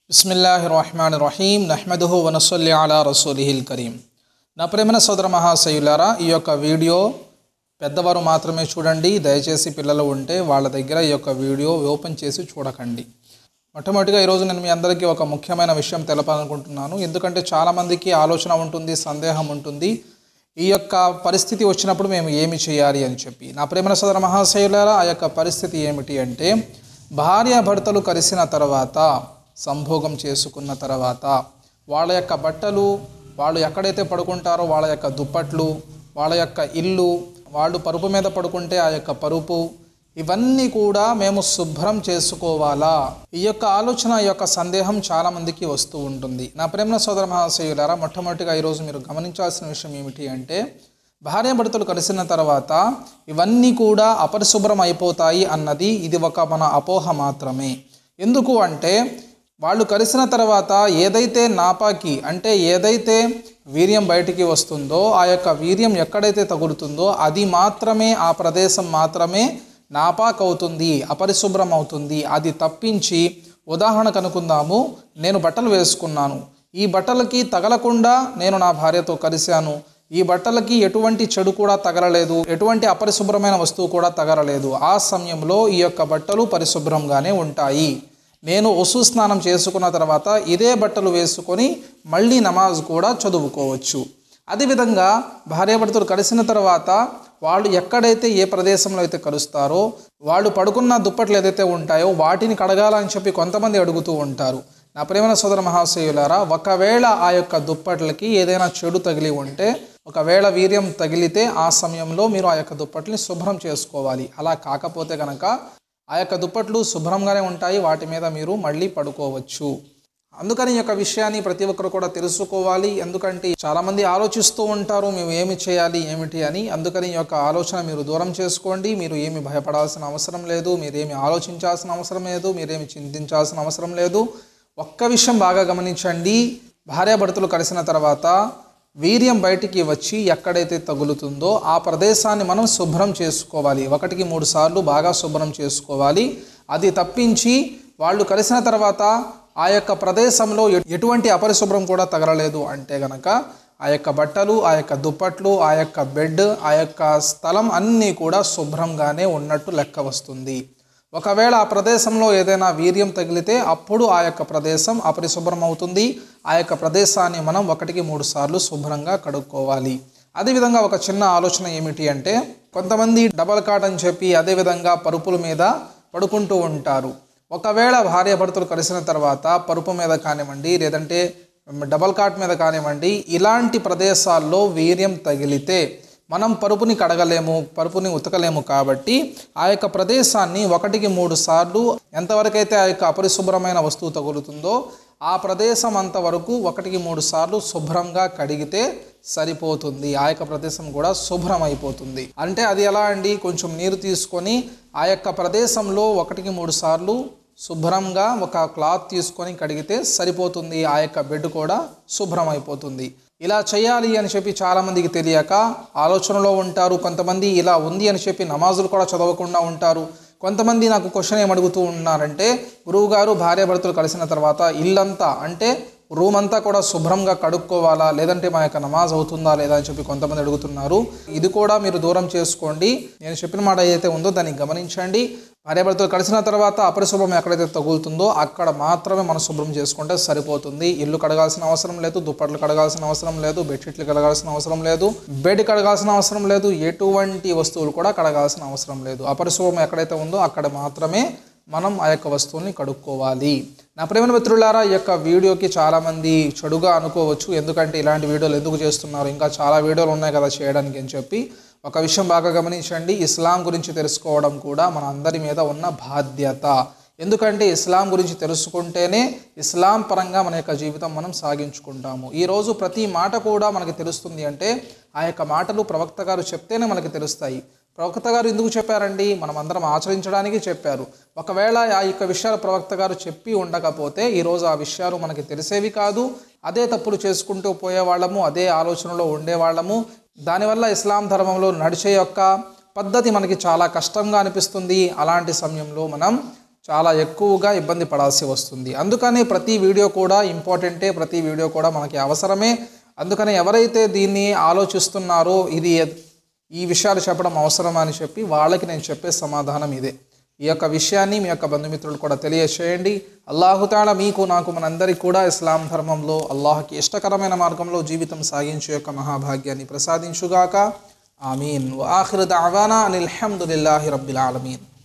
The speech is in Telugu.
బిస్మిల్లాహి రహమాన్ రహీం నహ్మదుహు వనసల్లి అలా రసూలిహిల్ కరీం నా ప్రేమన సోదర మహాశయులారా ఈ యొక్క వీడియో పెద్దవారు మాత్రమే చూడండి దయచేసి పిల్లలు ఉంటే వాళ్ళ దగ్గర ఈ యొక్క వీడియో ఓపెన్ చేసి చూడకండి మొట్టమొదటిగా ఈరోజు నేను మీ అందరికీ ఒక ముఖ్యమైన విషయం తెలపాలనుకుంటున్నాను ఎందుకంటే చాలామందికి ఆలోచన ఉంటుంది సందేహం ఉంటుంది ఈ యొక్క పరిస్థితి వచ్చినప్పుడు మేము ఏమి చేయాలి అని చెప్పి నా ప్రేమన సోదర మహాశయులారా ఆ యొక్క పరిస్థితి ఏమిటి అంటే భార్యాభర్తలు కలిసిన తర్వాత సంభోగం చేసుకున్న తర్వాత వాళ్ళ యొక్క బట్టలు వాళ్ళు ఎక్కడైతే పడుకుంటారో వాళ్ళ యొక్క దుప్పట్లు వాళ్ళ యొక్క ఇల్లు వాళ్ళు పరుపు మీద పడుకుంటే ఆ యొక్క పరుపు ఇవన్నీ కూడా మేము శుభ్రం చేసుకోవాలా ఈ యొక్క ఆలోచన ఈ యొక్క సందేహం చాలా మందికి వస్తూ ఉంటుంది నా ప్రేమ సోదర మహాశయులారా మొట్టమొదటిగా ఈరోజు మీరు గమనించాల్సిన విషయం ఏమిటి అంటే భార్యాభర్తలు కలిసిన తర్వాత ఇవన్నీ కూడా అపరిశుభ్రం అయిపోతాయి అన్నది ఇది ఒక మన అపోహ మాత్రమే ఎందుకు అంటే వాళ్ళు కలిసిన తర్వాత ఏదైతే నాపాకి అంటే ఏదైతే వీర్యం బయటికి వస్తుందో ఆ యొక్క వీర్యం ఎక్కడైతే తగులుతుందో అది మాత్రమే ఆ ప్రదేశం మాత్రమే నాపాక్ అవుతుంది అపరిశుభ్రం అవుతుంది అది తప్పించి ఉదాహరణ కనుకుందాము నేను బట్టలు వేసుకున్నాను ఈ బట్టలకి తగలకుండా నేను నా భార్యతో కలిశాను ఈ బట్టలకి ఎటువంటి చెడు కూడా తగలలేదు ఎటువంటి అపరిశుభ్రమైన వస్తువు కూడా తగలలేదు ఆ సమయంలో ఈ యొక్క బట్టలు పరిశుభ్రంగానే ఉంటాయి నేను ఒసు స్నానం చేసుకున్న తర్వాత ఇదే బట్టలు వేసుకొని మళ్ళీ నమాజ్ కూడా చదువుకోవచ్చు అదేవిధంగా భార్యాభర్తలు కలిసిన తర్వాత వాళ్ళు ఎక్కడైతే ఏ ప్రదేశంలో అయితే కలుస్తారో వాళ్ళు పడుకున్న దుప్పట్లు ఏదైతే ఉంటాయో వాటిని కడగాలని చెప్పి కొంతమంది అడుగుతూ ఉంటారు నా ప్రేమ సోదర మహాశయులారా ఒకవేళ ఆ యొక్క దుప్పట్లకి ఏదైనా చెడు తగిలి ఉంటే ఒకవేళ వీర్యం తగిలితే ఆ సమయంలో మీరు ఆ యొక్క దుప్పట్ని శుభ్రం చేసుకోవాలి అలా కాకపోతే కనుక ఆ యొక్క దుప్పట్లు శుభ్రంగానే ఉంటాయి వాటి మీద మీరు మళ్ళీ పడుకోవచ్చు అందుకని ఈ యొక్క విషయాన్ని ప్రతి ఒక్కరు కూడా తెలుసుకోవాలి ఎందుకంటే చాలామంది ఆలోచిస్తూ ఉంటారు మేము ఏమి చేయాలి ఏమిటి అని అందుకని ఈ యొక్క ఆలోచన మీరు దూరం చేసుకోండి మీరు ఏమి భయపడాల్సిన అవసరం లేదు మీరేమి ఆలోచించాల్సిన అవసరం లేదు మీరేమి చింతించాల్సిన అవసరం లేదు ఒక్క విషయం బాగా గమనించండి భార్యాభర్తలు కలిసిన తర్వాత వీర్యం బయటికి వచ్చి ఎక్కడైతే తగులుతుందో ఆ ప్రదేశాన్ని మనం శుభ్రం చేసుకోవాలి ఒకటికి మూడు సార్లు బాగా శుభ్రం చేసుకోవాలి అది తప్పించి వాళ్ళు కలిసిన తర్వాత ఆ యొక్క ప్రదేశంలో ఎ- ఎటువంటి అపరిశుభ్రం కూడా తగలలేదు అంటే గనక ఆ యొక్క బట్టలు ఆ యొక్క దుప్పట్లు ఆ యొక్క బెడ్ ఆ యొక్క స్థలం అన్నీ కూడా శుభ్రంగానే ఉన్నట్టు లెక్క వస్తుంది ఒకవేళ ఆ ప్రదేశంలో ఏదైనా వీర్యం తగిలితే అప్పుడు ఆ యొక్క ప్రదేశం అపరిశుభ్రం అవుతుంది ఆ యొక్క ప్రదేశాన్ని మనం ఒకటికి మూడు సార్లు శుభ్రంగా కడుక్కోవాలి అదేవిధంగా ఒక చిన్న ఆలోచన ఏమిటి అంటే కొంతమంది డబల్ కాట్ అని చెప్పి అదేవిధంగా పరుపుల మీద పడుకుంటూ ఉంటారు ఒకవేళ భార్యాభర్తలు కలిసిన తర్వాత పరుపు మీద కానివ్వండి లేదంటే డబల్ కాట్ మీద కానివ్వండి ఇలాంటి ప్రదేశాల్లో వీర్యం తగిలితే మనం పరుపుని కడగలేము పరుపుని ఉతకలేము కాబట్టి ఆ యొక్క ప్రదేశాన్ని ఒకటికి మూడు సార్లు ఎంతవరకైతే ఆ యొక్క అపరిశుభ్రమైన వస్తువు తగులుతుందో ఆ ప్రదేశం అంతవరకు ఒకటికి మూడు సార్లు శుభ్రంగా కడిగితే సరిపోతుంది ఆ యొక్క ప్రదేశం కూడా శుభ్రం అయిపోతుంది అంటే అది ఎలా అండి కొంచెం నీరు తీసుకొని ఆ యొక్క ప్రదేశంలో ఒకటికి మూడు సార్లు శుభ్రంగా ఒక క్లాత్ తీసుకొని కడిగితే సరిపోతుంది ఆ యొక్క బెడ్ కూడా శుభ్రం అయిపోతుంది ఇలా చేయాలి అని చెప్పి చాలామందికి తెలియక ఆలోచనలో ఉంటారు కొంతమంది ఇలా ఉంది అని చెప్పి నమాజులు కూడా చదవకుండా ఉంటారు కొంతమంది నాకు క్వశ్చన్ ఏం అడుగుతూ ఉన్నారంటే గురువుగారు భార్యాభర్తలు కలిసిన తర్వాత ఇల్లంతా అంటే రూమ్ అంతా కూడా శుభ్రంగా కడుక్కోవాలా లేదంటే మా యొక్క నమాజ్ అవుతుందా లేదా అని చెప్పి కొంతమంది అడుగుతున్నారు ఇది కూడా మీరు దూరం చేసుకోండి నేను చెప్పిన మాట ఏదైతే ఉందో దాన్ని గమనించండి భార్యాభర్తలు కలిసిన తర్వాత అపరిశుభ్రం ఎక్కడైతే తగులుతుందో అక్కడ మాత్రమే మనం శుభ్రం చేసుకుంటే సరిపోతుంది ఇల్లు కడగాల్సిన అవసరం లేదు దుప్పట్లు కడగాల్సిన అవసరం లేదు బెడ్షీట్లు కడగాల్సిన అవసరం లేదు బెడ్ కడగాల్సిన అవసరం లేదు ఎటువంటి వస్తువులు కూడా కడగాల్సిన అవసరం లేదు అపరిశుభ్రం ఎక్కడైతే ఉందో అక్కడ మాత్రమే మనం ఆ యొక్క వస్తువుల్ని కడుక్కోవాలి నా ప్రేమ మిత్రులారా ఈ యొక్క వీడియోకి చాలామంది చెడుగా అనుకోవచ్చు ఎందుకంటే ఇలాంటి వీడియోలు ఎందుకు చేస్తున్నారు ఇంకా చాలా వీడియోలు ఉన్నాయి కదా చేయడానికి అని చెప్పి ఒక విషయం బాగా గమనించండి ఇస్లాం గురించి తెలుసుకోవడం కూడా మన అందరి మీద ఉన్న బాధ్యత ఎందుకంటే ఇస్లాం గురించి తెలుసుకుంటేనే ఇస్లాం పరంగా మన యొక్క జీవితం మనం సాగించుకుంటాము ఈరోజు ప్రతి మాట కూడా మనకి తెలుస్తుంది అంటే ఆ యొక్క మాటలు ప్రవక్త గారు చెప్తేనే మనకి తెలుస్తాయి ప్రవక్త గారు ఎందుకు చెప్పారండి మనం అందరం ఆచరించడానికి చెప్పారు ఒకవేళ ఆ యొక్క విషయాలు ప్రవక్త గారు చెప్పి ఉండకపోతే ఈరోజు ఆ విషయాలు మనకి తెలిసేవి కాదు అదే తప్పులు చేసుకుంటూ పోయేవాళ్ళము అదే ఆలోచనలో ఉండేవాళ్ళము దానివల్ల ఇస్లాం ధర్మంలో నడిచే యొక్క పద్ధతి మనకి చాలా కష్టంగా అనిపిస్తుంది అలాంటి సమయంలో మనం చాలా ఎక్కువగా ఇబ్బంది పడాల్సి వస్తుంది అందుకని ప్రతి వీడియో కూడా ఇంపార్టెంటే ప్రతి వీడియో కూడా మనకి అవసరమే అందుకని ఎవరైతే దీన్ని ఆలోచిస్తున్నారో ఇది ఈ విషయాలు చెప్పడం అవసరమా అని చెప్పి వాళ్ళకి నేను చెప్పే సమాధానం ఇదే ఈ యొక్క విషయాన్ని మీ యొక్క బంధుమిత్రులు కూడా తెలియచేయండి అల్లాహుతాళ మీకు నాకు మనందరికీ కూడా ఇస్లాం ధర్మంలో అల్లాహకి ఇష్టకరమైన మార్గంలో జీవితం సాగించే యొక్క మహాభాగ్యాన్ని ప్రసాదించుగాక ఆమీన్ ఆఖిర్ దావానా అనిల్ హమ్దులిల్లాహి రబ్బిల్ ఆలమీన్